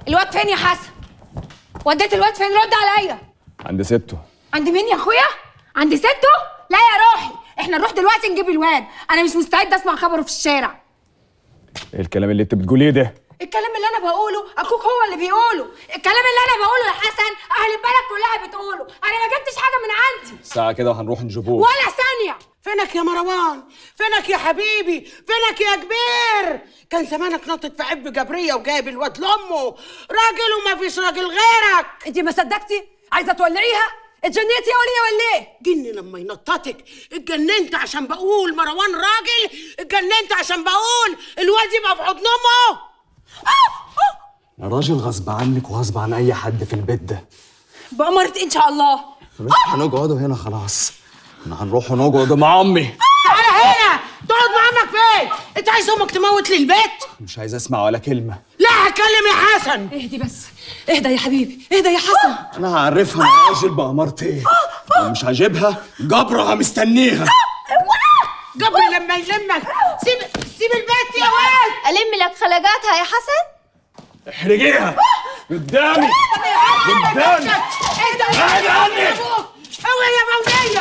الواد فين يا حسن وديت الواد فين رد عليا عند سته عند مين يا اخويا عند سته لا يا روحي احنا نروح دلوقتي نجيب الواد انا مش مستعده اسمع خبره في الشارع ايه الكلام اللي انت بتقوليه ده الكلام اللي انا بقوله اخوك هو اللي بيقوله الكلام اللي انا بقوله يا حسن اهل البلد كلها بتقوله انا ما جبتش حاجه من عندي ساعة كده وهنروح نجيبوه ولا ثانيه فينك يا مروان فينك يا حبيبي فينك يا كبير كان زمانك ناطط في عب جبريه وجايب الواد لامه راجل وما فيش راجل غيرك انت ما صدقتي عايزه تولعيها اتجنيتي يا وليه ولا ايه جني لما ينططك اتجننت عشان بقول مروان راجل اتجننت عشان بقول الواد يبقى في حضن امه انا راجل غصب عنك وغصب عن اي حد في البيت ده بأمرة ان شاء الله مش هنقعدوا هنا خلاص احنا هنروح نقعد مع امي تعالى هنا تقعد مع امك فين انت عايز امك تموت لي البيت مش عايز اسمع ولا كلمة لا هتكلم يا حسن اهدي بس اهدى يا حبيبي اهدى يا حسن انا هعرفها انا راجل بأمارتي ايه لو مش عاجبها جبرها مستنيها جبري لما يلمك سيب سيب البيت يا واد الم لك خلجاتها يا حسن احرجيها قدامي قدامي بعد عني اوعي يا مولية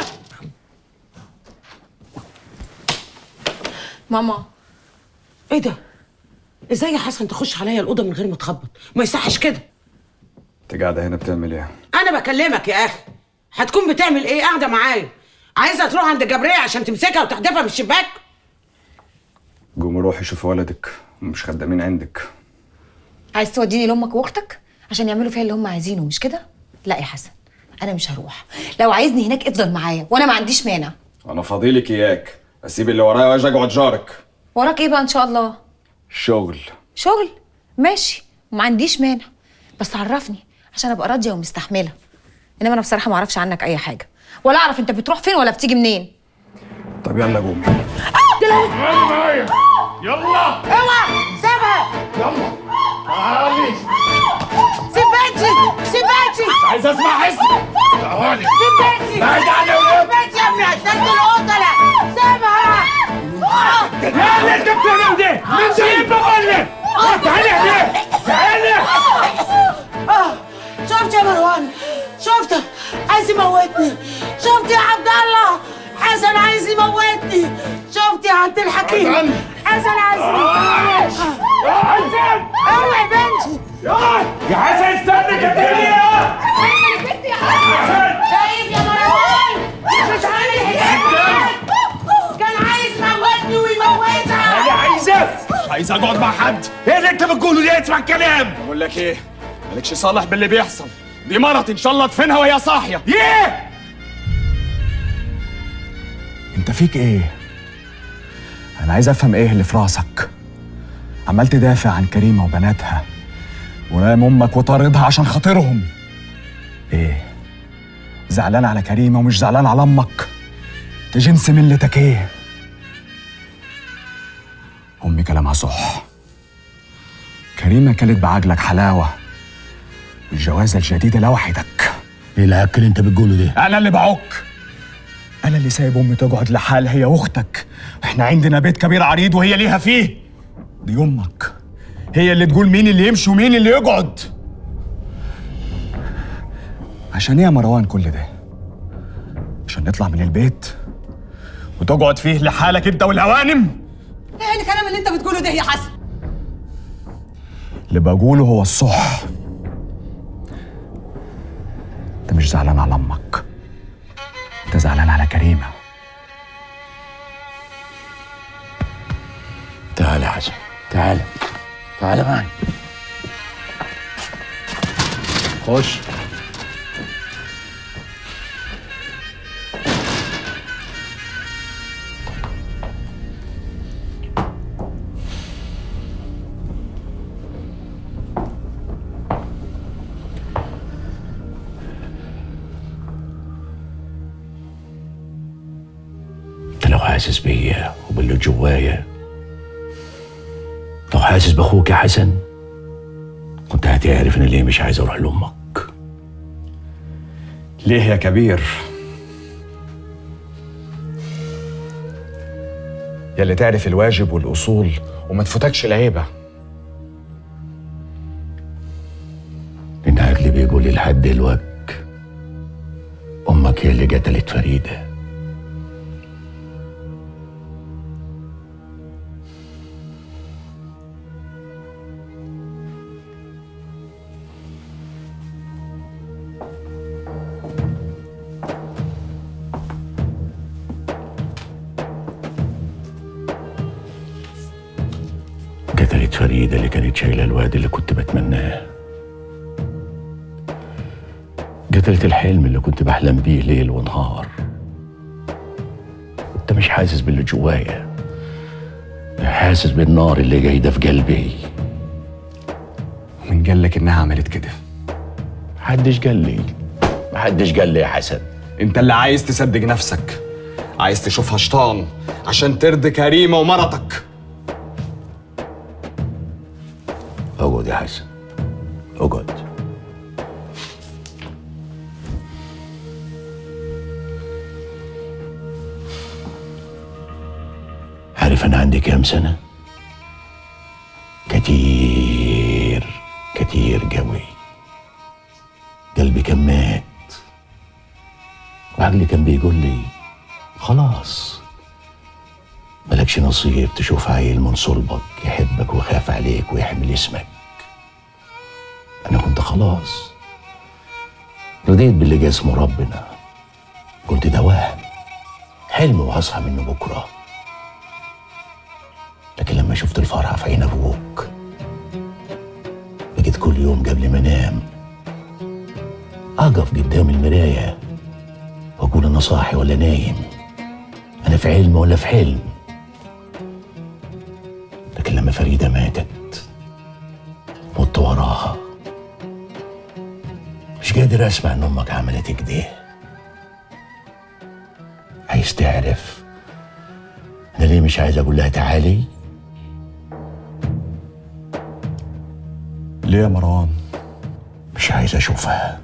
ماما ايه ده ازاي يا حسن تخش عليا الاوضه من غير ما تخبط ما يصحش كده انت قاعدة هنا بتعمل ايه؟ انا بكلمك يا اخي هتكون بتعمل ايه قاعده معايا عايزه تروح عند جبريه عشان تمسكها وتحدفها من الشباك قومي روحي شوفي ولدك مش خدامين عندك عايز توديني لامك واختك عشان يعملوا فيها اللي هم عايزينه مش كده لا يا حسن انا مش هروح لو عايزني هناك افضل معايا وانا ما عنديش مانع انا فاضيلك اياك اسيب اللي ورايا واجي اقعد جارك وراك ايه بقى ان شاء الله شغل شغل ماشي وما عنديش مانع بس عرفني عشان ابقى راضيه ومستحمله انما انا بصراحه ما اعرفش عنك اي حاجه ولا اعرف انت بتروح فين ولا بتيجي منين طب يلا قومي اوعى سيبها يلا تعالي سيب بنتي سيب بنتي عايز اسمع حسك تعالي سيب بنتي بعد عني يا ولاد. سيب بنتي يا ابني هتنزل القطه لا سيبها ايه اللي انت بتعمل ده؟ مين سايب بقول لك؟ تعالي هنا تعالي آه، شفت يا مروان شفت عايز يموتني شفت يا عبد الله حسن عايز يموتني شفت يا عبد الحكيم حسن. حسن عايز يموتني يا حسن اوعي بنتي يا حسن استنى كتير شايف يا مروان مش عارف كان عايز يموتني ويموتها انا عايزك مش عايز اقعد مع حد ايه اللي انت بتقوله ده اسمع الكلام بقول لك ايه مالكش صالح باللي بيحصل دي مرض ان شاء الله ادفنها وهي صاحيه ايه انت فيك ايه انا عايز افهم ايه اللي في راسك عمال تدافع عن كريمه وبناتها ورام امك وطاردها عشان خاطرهم ايه زعلان على كريمه ومش زعلان على امك انت جنس ملتك ايه امي كلامها صح كريمه كلت بعجلك حلاوه والجوازه الجديده لوحدك ايه العك اللي انت بتقوله ده؟ انا اللي بعك انا اللي سايب امي تقعد لحالها هي واختك احنا عندنا بيت كبير عريض وهي ليها فيه دي امك هي اللي تقول مين اللي يمشي ومين اللي يقعد عشان ايه يا مروان كل ده عشان نطلع من البيت وتقعد فيه لحالك انت والهوانم ايه الكلام اللي انت بتقوله ده يا حسن اللي بقوله هو الصح انت مش زعلان على امك انت زعلان على كريمه تعال يا حسن تعال تعال معي خش انت لو حاسس بيا وباللي جوايا لو حاسس باخوك يا حسن كنت هتعرف انا ليه مش عايز اروح لامك ليه يا كبير يا اللي تعرف الواجب والأصول وما تفوتكش العيبة لي لحد دلوقتي امك هي اللي قتلت فريده قتلت فريدة اللي كانت شايلة الواد اللي كنت بتمناه قتلت الحلم اللي كنت بحلم بيه ليل ونهار انت مش حاسس باللي جوايا حاسس بالنار اللي جايده في قلبي من قال لك انها عملت كده محدش قال لي محدش قال لي يا حسن انت اللي عايز تصدق نفسك عايز تشوفها شيطان عشان ترضي كريمه ومرتك اقعد يا حسن اقعد عارف انا عندي كام سنه كتير كتير قوي قلبي كان مات وعقلي كان بيقول لي خلاص ملكش نصيب تشوف عيل من صلبك يحبك ويخاف عليك ويحمل اسمك انا كنت خلاص رضيت باللي جه اسمه ربنا كنت ده وهم حلم وهصحى منه بكره لكن لما شفت الفرحة في عين أبوك بقيت كل يوم قبل ما أنام أقف قدام المراية وأقول أنا صاحي ولا نايم أنا في علم ولا في حلم لكن لما فريدة ماتت مت وراها مش قادر أسمع إن أمك عملت كده عايز تعرف أنا ليه مش عايز أقول لها تعالي ليه يا مروان مش عايز اشوفها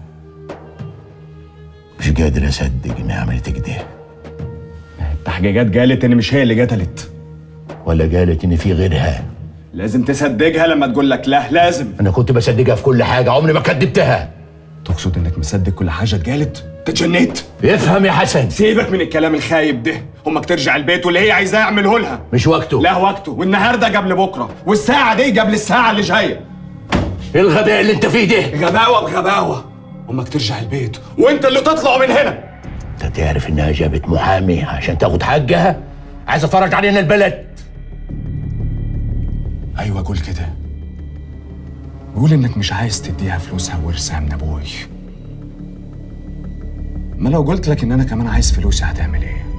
مش قادر اصدق انها عملت كده التحقيقات قالت ان مش هي اللي قتلت ولا قالت ان في غيرها لازم تصدقها لما تقول لك لا لازم انا كنت بصدقها في كل حاجه عمري ما كدبتها تقصد انك مصدق كل حاجه اتقالت تجنيت افهم يا حسن سيبك من الكلام الخايب ده امك ترجع البيت واللي هي عايزاه اعمله لها مش وقته لا وقته والنهارده قبل بكره والساعه دي قبل الساعه اللي جايه ايه الغباء اللي انت فيه ده غباوه بغباوه امك ترجع البيت وانت اللي تطلع من هنا انت تعرف انها جابت محامي عشان تاخد حقها عايز افرج علينا البلد ايوه قول كده قول انك مش عايز تديها فلوسها وورثها من ابوي ما لو قلت لك ان انا كمان عايز فلوسي هتعمل ايه